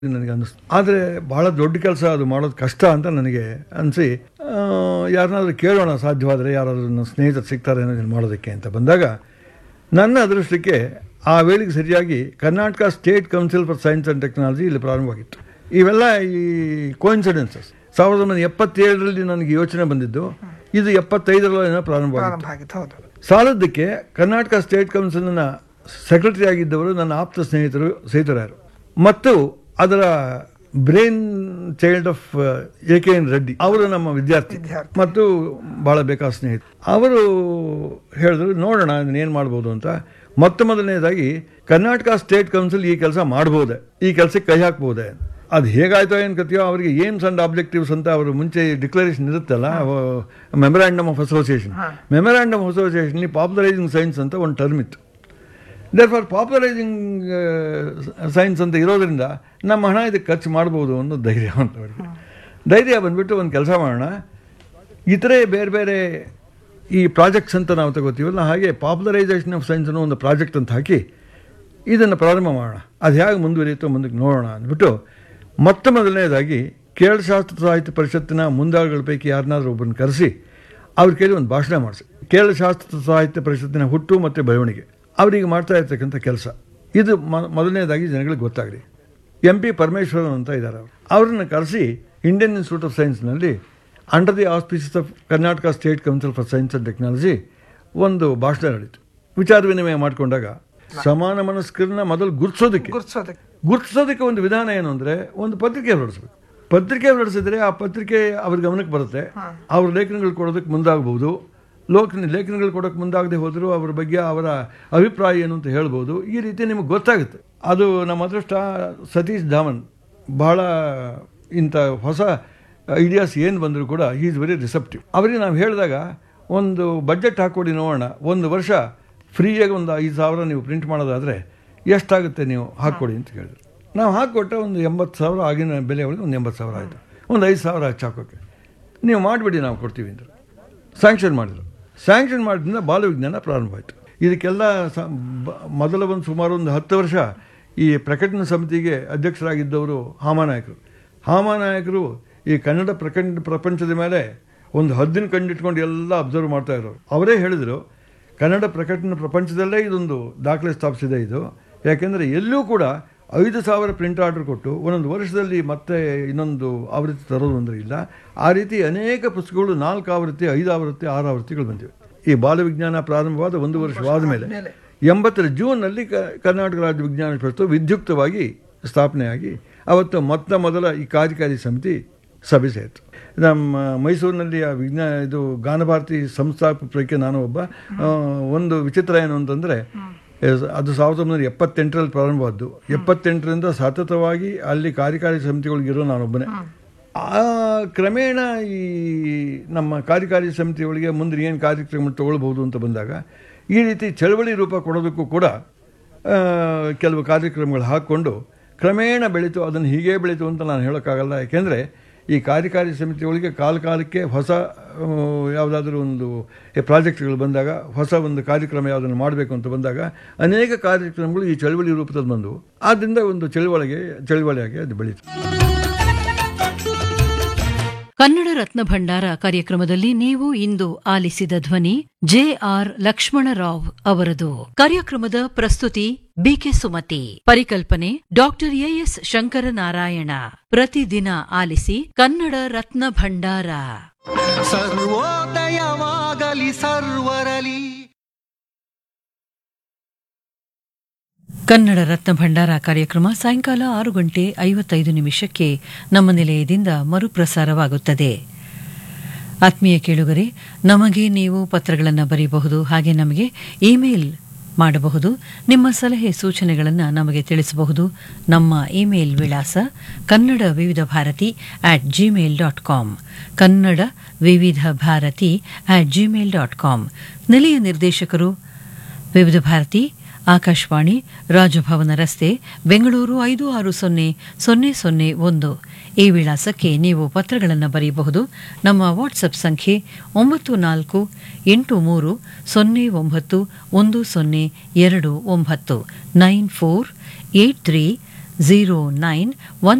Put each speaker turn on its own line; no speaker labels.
ನನಗೆ ಅನ್ನಿಸ್ತು ಆದರೆ ಭಾಳ ದೊಡ್ಡ ಕೆಲಸ ಅದು ಮಾಡೋದು ಕಷ್ಟ ಅಂತ ನನಗೆ ಅನಿಸಿ ಯಾರನ್ನಾದ್ರೂ ಕೇಳೋಣ ಸಾಧ್ಯವಾದರೆ ಯಾರಾದರೂ ನನ್ನ ಸ್ನೇಹಿತರು ಸಿಗ್ತಾರೆ ಅನ್ನೋದನ್ನು ಮಾಡೋದಕ್ಕೆ ಅಂತ ಬಂದಾಗ ನನ್ನ ಅದೃಷ್ಟಕ್ಕೆ ಆ ವೇಳೆಗೆ ಸರಿಯಾಗಿ Karnataka state council for science and technology ಇಲ್ಲಿ ಪ್ರಾರಂಭವಾಗಿತ್ತು ಇವೆಲ್ಲ ಈ ಕೋಇನ್ಸಿಡೆನ್ಸಸ್ ಸಾವಿರದ ಒಂಬೈನೂರ ಎಪ್ಪತ್ತೇಳರಲ್ಲಿ ನನಗೆ ಯೋಚನೆ ಬಂದಿದ್ದು ಇದು ಎಪ್ಪತ್ತೈದರಲ್ಲಿ ಏನೋ ಪ್ರಾರಂಭವಾಗಿತ್ತು
ಪ್ರಾರಂಭ ಆಗಿತ್ತು ಹೌದು
ಸಾಲದ್ದಕ್ಕೆ ಕರ್ನಾಟಕ ಸ್ಟೇಟ್ ಕೌನ್ಸಿಲ್ನ ಸೆಕ್ರೆಟರಿ ಆಗಿದ್ದವರು ನನ್ನ ಆಪ್ತ ಸ್ನೇಹಿತರು ಸೇತುರಾಯರು ಮತ್ತು ಅದರ brain child of A K N Reddy ಅವರು ನಮ್ಮ ವಿದ್ಯಾರ್ಥಿ
ವಿದ್ಯಾರ್ಥಿ.
ಮತ್ತು ಭಾಳ ಬೇಕಾದ ಸ್ನೇಹಿತರು ಅವರು ಹೇಳಿದ್ರು ನೋಡೋಣ ಏನು ಮಾಡ್ಬೋದು ಅಂತ ಮೊತ್ತ ಮೊದಲನೇದಾಗಿ ಕರ್ನಾಟಕ ಸ್ಟೇಟ್ ಕೌನ್ಸಿಲ್ ಈ ಕೆಲಸ ಮಾಡ್ಬೋದೆ ಈ ಕೆಲಸಕ್ಕೆ ಕೈ ಹಾಕ್ಬೋದೆ ಅದು ಹೇಗಾಯ್ತೋ ಏನು ಕಥೆಯೋ ಅವರಿಗೆ ಏಮ್ಸ್ ಅಂಡ್ ಆಬ್ಜೆಕ್ಟಿವ್ಸ್ ಅಂತ ಅವರು ಮುಂಚೆ ಡಿಕ್ಲರೇಷನ್ ಇರುತ್ತಲ್ಲ memorandum of association memorandum of ಅಸೋಸಿಯೇಷನ್ಲಿ ಪಾಪ್ಯುಲರೈಸಿಂಗ್ ಸೈನ್ಸ್ ಅಂತ ಒಂದು ಟರ್ಮ್ ಇತ್ತು ದೇರ್ ಫಾರ್ ಪಾಪ್ಯುಲರೈಸಿಂಗ್ ಸೈನ್ಸ್ ಅಂತ ಇರೋದ್ರಿಂದ ನಮ್ಮ ಹಣ ಇದಕ್ಕೆ ಖರ್ಚು ಮಾಡ್ಬೋದು ಅನ್ನೋ ಧೈರ್ಯ ಅಂತ ಅವ್ರಿಗೆ ಧೈರ್ಯ ಬಂದ್ಬಿಟ್ಟು ಒಂದು ಕೆಲಸ ಮಾಡೋಣ ಇತರೆ ಬೇರೆ ಬೇರೆ ಈ ಪ್ರಾಜೆಕ್ಟ್ಸ್ ಅಂತ ನಾವು ತಗೋತೀವಲ್ಲ ಹಾಗೆ ಪಾಪ್ಯುಲರೈಸೇಷನ್ ಆಫ್ ಸೈನ್ಸ್ ಅನ್ನೋ ಒಂದು ಪ್ರಾಜೆಕ್ಟ್ ಅಂತ ಹಾಕಿ ಇದನ್ನು ಪ್ರಾರಂಭ ಮಾಡೋಣ ಅದು ಹೇಗೆ ಮುಂದುವರಿಯುತ್ತೋ ಮುಂದಕ್ಕೆ ನೋಡೋಣ ಅಂದ್ಬಿಟ್ಟು ಮೊತ್ತ ಮೊದಲನೇದಾಗಿ ಕೇರಳ ಶಾಸ್ತ್ರ ಸಾಹಿತ್ಯ ಪರಿಷತ್ತಿನ ಮುಂದಾಳುಗಳ ಪೈಕಿ ಯಾರನ್ನಾದ್ರೂ ಒಬ್ಬರನ್ನ ಕರೆಸಿ ಅವ್ರ ಕೈಲಿ ಒಂದು ಭಾಷಣ ಮಾಡಿಸಿ ಕೇರಳ ಶಾಸ್ತ್ರ ಸಾಹಿತ್ಯ ಪರಿಷತ್ತಿನ ಹುಟ್ಟು ಮತ್ತು ಬೆಳವಣಿಗೆ ಅವರಿಗೆ ಮಾಡ್ತಾ ಇರ್ತಕ್ಕಂಥ ಕೆಲಸ ಇದು ಮ- ಮೊದಲನೇದಾಗಿ ಜನಗಳಿಗೆ ಗೊತ್ತಾಗಲಿ ಎಂ ಪಿ ಪರಮೇಶ್ವರನ್ ಅಂತ ಇದ್ದಾರೆ ಅವರು ಅವರನ್ನು ಕರೆಸಿ ಇಂಡಿಯನ್ ಇನ್ಸ್ಟಿಟ್ಯೂಟ್ ಆಫ್ ಸೈನ್ಸ್ನಲ್ಲಿ under the auspices of Karnataka state council for science and technology ಒಂದು ಭಾಷಣ ನಡೀತು ವಿಚಾರ ವಿನಿಮಯ ಮಾಡಿಕೊಂಡಾಗ ಸಮಾನ ಮನಸ್ಕರನ್ನ ಮೊದಲು ಗುರುತಿಸೋದಕ್ಕೆ
ಗುರ್ಸೋದಕ್ಕೆ
ಗುರುತಿಸೋದಕ್ಕೆ ಒಂದು ವಿಧಾನ ಏನು ಅಂದರೆ ಒಂದು ಪತ್ರಿಕೆ ಹೊರಡಿಸ್ಬೇಕು ಪತ್ರಿಕೆ ಹೊರಡಿಸಿದ್ರೆ ಆ ಪತ್ರಿಕೆ ಅವ್ರ ಗಮನಕ್ಕೆ ಬರುತ್ತೆ ಅವ್ರ ಲೇಖನಗಳು ಕೊಡೋದಕ್ಕೆ ಮುಂದಾಗ್ಬೋದು ಲೋಕ ಲೇಖನಗಳು ಕೊಡೋಕ್ಕೆ ಮುಂದಾಗದೆ ಹೋದರೂ ಅವ್ರ ಬಗ್ಗೆ ಅವರ ಅಭಿಪ್ರಾಯ ಏನು ಅಂತ ಹೇಳ್ಬೋದು ಈ ರೀತಿ ನಿಮಗೆ ಗೊತ್ತಾಗುತ್ತೆ ಅದು ನಮ್ಮ ಅದೃಷ್ಟ ಸತೀಶ್ ಧಾಮನ್ ಬಹಳ ಇಂಥ ಹೊಸ ಐಡಿಯಾಸ್ ಏನು ಬಂದರೂ ಕೂಡ ಹೀ ಇಸ್ ವೆರಿ ರಿಸೆಪ್ಟಿವ್ ಅವರಿಗೆ ನಾವು ಹೇಳಿದಾಗ ಒಂದು ಬಡ್ಜೆಟ್ ಹಾಕ್ಕೊಡಿ ನೋಡೋಣ ಒಂದು ವರ್ಷ ಫ್ರೀಯಾಗಿ ಒಂದು ಐದು ಸಾವಿರ ನೀವು ಪ್ರಿಂಟ್ ಮಾಡೋದಾದರೆ ಎಷ್ಟಾಗುತ್ತೆ ನೀವು ಹಾಕ್ಕೊಡಿ ಅಂತ ಕೇಳಿದ್ರು ನಾವು ಹಾಕ್ಕೊಟ್ರೆ ಒಂದು ಎಂಬತ್ತು ಸಾವಿರ ಆಗಿನ ಬೆಲೆ ಒಳಗೆ ಒಂದು ಎಂಬತ್ತು ಸಾವಿರ ಆಯಿತು ಒಂದು ಐದು ಸಾವಿರ ಹಚ್ಚಿ ಹಾಕೋಕ್ಕೆ ನೀವು ಮಾಡಿಬಿಡಿ ನಾವು ಕೊಡ್ತೀವಿ ಅಂದರು ಸ್ಯಾಂಕ್ಷನ್ ಮಾಡಿದರು ಸ್ಯಾಂಕ್ಷನ್ ಮಾಡಿದ್ರಿಂದ ಬಾಲವಿಜ್ಞಾನ ಪ್ರಾರಂಭ ಆಯಿತು ಇದಕ್ಕೆಲ್ಲ ಸ ಬ- ಮೊದಲ ಒಂದು ಸುಮಾರು ಒಂದು ಹತ್ತು ವರ್ಷ ಈ ಪ್ರಕಟಣೆ ಸಮಿತಿಗೆ ಅಧ್ಯಕ್ಷರಾಗಿದ್ದವರು ಹಾಮಾನಾಯಕರು ಹಾಮಾನಾಯಕರು ಈ ಕನ್ನಡ ಪ್ರಕಟ ಪ್ರಪಂಚದ ಮೇಲೆ ಒಂದು ಹದ್ದಿನ ಕಂಡಿಟ್ಕೊಂಡು ಎಲ್ಲ ಅಬ್ಸರ್ವ್ ಮಾಡ್ತಾ ಇರೋರು ಅವರೇ ಹೇಳಿದರು ಕನ್ನಡ ಪ್ರಕಟಣೆ ಪ್ರಪಂಚದಲ್ಲೇ ಇದೊಂದು ದಾಖಲೆ ಸ್ಥಾಪಿಸಿದೆ ಇದು ಯಾಕೆಂದರೆ ಎಲ್ಲೂ ಕೂಡ ಐದು ಸಾವಿರ ಪ್ರಿಂಟ್ ಆರ್ಡರ್ ಕೊಟ್ಟು ಒಂದೊಂದು ವರ್ಷದಲ್ಲಿ ಮತ್ತೆ ಇನ್ನೊಂದು ಆವೃತ್ತಿ ತರೋದು ಅಂದರೆ ಇಲ್ಲ ಆ ರೀತಿ ಅನೇಕ ಪುಸ್ತಕಗಳು ನಾಲ್ಕು ಆವೃತ್ತಿ ಐದು ಆವೃತ್ತಿ ಆರು ಆವೃತ್ತಿಗಳು ಬಂದಿವೆ ಈ ಬಾಲವಿಜ್ಞಾನ ಪ್ರಾರಂಭವಾದ ಒಂದು ವರ್ಷವಾದ ಮೇಲೆ
ಮೇಲೆ.
ಎಂಬತ್ತರ ಜೂನ್ನಲ್ಲಿ ಕ ಕರ್ನಾಟಕ ರಾಜ್ಯ ವಿಜ್ಞಾನ ಪರಿಷತ್ತು ವಿದ್ಯುಕ್ತವಾಗಿ ಸ್ಥಾಪನೆಯಾಗಿ ಅವತ್ತು ಮೊತ್ತ ಮೊದಲ ಈ ಕಾರ್ಯಕಾರಿ ಸಮಿತಿ ಸಭೆ ಸೇರಿತು ನಮ್ಮ ಮೈಸೂರಿನಲ್ಲಿ ಆ ವಿಜ್ಞಾನ ಇದು ಗಾನಭಾರತಿ ಸಂಸ್ಥಾಪಕರಿಗೆ ನಾನು ಒಬ್ಬ ಆ, ಒಂದು ವಿಚಿತ್ರ ಏನು ಅಂತಂದರೆ ಅದು ಸಾವಿರದ ಒಂಬೈನೂರ ಎಪ್ಪತ್ತೆಂಟರಲ್ಲಿ ಪ್ರಾರಂಭವಾದ್ದು ಎಪ್ಪತ್ತೆಂಟರಿಂದ ಸತತವಾಗಿ ಅಲ್ಲಿ ಕಾರ್ಯಕಾರಿ ಸಮಿತಿಗಳಿಗಿರೋ ನಾನೊಬ್ಬನೇ ಆ ಕ್ರಮೇಣ ಈ ನಮ್ಮ ಕಾರ್ಯಕಾರಿ ಸಮಿತಿಯೊಳಗೆ ಮುಂದೆ ಏನು ಕಾರ್ಯಕ್ರಮ ತಗೊಳ್ಬೋದು ಅಂತ ಬಂದಾಗ ಈ ರೀತಿ ಚಳವಳಿ ರೂಪ ಕೊಡೋದಕ್ಕೂ ಕೂಡ ಆ, ಕೆಲವು ಕಾರ್ಯಕ್ರಮಗಳು ಹಾಕ್ಕೊಂಡು ಕ್ರಮೇಣ ಬೆಳೀತು ಅದನ್ನು ಹೀಗೇ ಬೆಳೀತು ಅಂತ ನಾನು ಹೇಳೋಕ್ಕಾಗಲ್ಲ ಯಾಕೆಂದರೆ ಈ ಕಾರ್ಯಕಾರಿ ಸಮಿತಿಯೊಳಗೆ ಕಾಲ ಕಾಲಕ್ಕೆ ಹೊಸ ಯಾವುದಾದ್ರೂ ಒಂದು ಪ್ರಾಜೆಕ್ಟ್ಗಳು ಬಂದಾಗ ಹೊಸ ಒಂದು ಕಾರ್ಯಕ್ರಮ ಯಾವುದನ್ನು ಮಾಡಬೇಕು ಅಂತ ಬಂದಾಗ ಅನೇಕ ಕಾರ್ಯಕ್ರಮಗಳು ಈ ಚಳವಳಿ ರೂಪದಲ್ಲಿ ಬಂದವು ಆದ್ದರಿಂದ ಒಂದು ಚಳವಳಿಗೆ ಚಳವಳಿಯಾಗಿ ಅದು ಬೆಳೀತು
ಕನ್ನಡ ರತ್ನ ಭಂಡಾರ ಕಾರ್ಯಕ್ರಮದಲ್ಲಿ ನೀವು ಇಂದು ಆಲಿಸಿದ ಧ್ವನಿ ಜೆ ಆರ್ ಲಕ್ಷ್ಮಣರಾವ್ ಅವರದು ಕಾರ್ಯಕ್ರಮದ ಪ್ರಸ್ತುತಿ ಬಿಕೆ ಸುಮತಿ ಪರಿಕಲ್ಪನೆ ಡಾಕ್ಟರ್ ಎಎಸ್ ಶಂಕರನಾರಾಯಣ ಪ್ರತಿದಿನ ಆಲಿಸಿ ಕನ್ನಡ ರತ್ನ ಭಂಡಾರ
ಸರ್ವೋದಯವಾಗಲಿ ಸರ್ವರಲಿ
ಕನ್ನಡ ರತ್ನ ಭಂಡಾರ ಕಾರ್ಯಕ್ರಮ ಸಾಯಂಕಾಲ ಆರು ಗಂಟೆ ಐವತ್ತೈದು ನಿಮಿಷಕ್ಕೆ ನಮ್ಮ ನಿಲಯದಿಂದ ಮರುಪ್ರಸಾರವಾಗುತ್ತದೆ ಆತ್ಮೀಯ ಕೇಳುಗರೆ ನಮಗೆ ನೀವು ಪತ್ರಗಳನ್ನು ಬರೆಯಬಹುದು ಹಾಗೆ ನಮಗೆ ಇಮೇಲ್ ಮಾಡಬಹುದು ನಿಮ್ಮ ಸಲಹೆ ಸೂಚನೆಗಳನ್ನು ನಮಗೆ ತಿಳಿಸಬಹುದು ನಮ್ಮ ಇಮೇಲ್ ವಿಳಾಸ Kannada Vividh Bharati at gmail dot com Kannada Vividh Bharati at gmail dot com ನಿಲಯ ನಿರ್ದೇಶಕರು ವಿವಿಧ ಭಾರತಿ ಆಕಾಶವಾಣಿ ರಾಜಭವನ ರಸ್ತೆ ಬೆಂಗಳೂರು ಐದು ಆರು ಸೊನ್ನೆ ಸೊನ್ನೆ ಸೊನ್ನೆ ಒಂದು ಈ ವಿಳಾಸಕ್ಕೆ ನೀವು ಪತ್ರಗಳನ್ನು ಬರೆಯಬಹುದು ನಮ್ಮ ವಾಟ್ಸಪ್ ಸಂಖ್ಯೆ ಒಂಬತ್ತು ನಾಲ್ಕು ಎಂಟು ಮೂರು ಸೊನ್ನೆ ಒಂಬತ್ತು ಒಂದು ಸೊನ್ನೆ ಎರಡು ಒಂಬತ್ತು nine four eight three zero nine one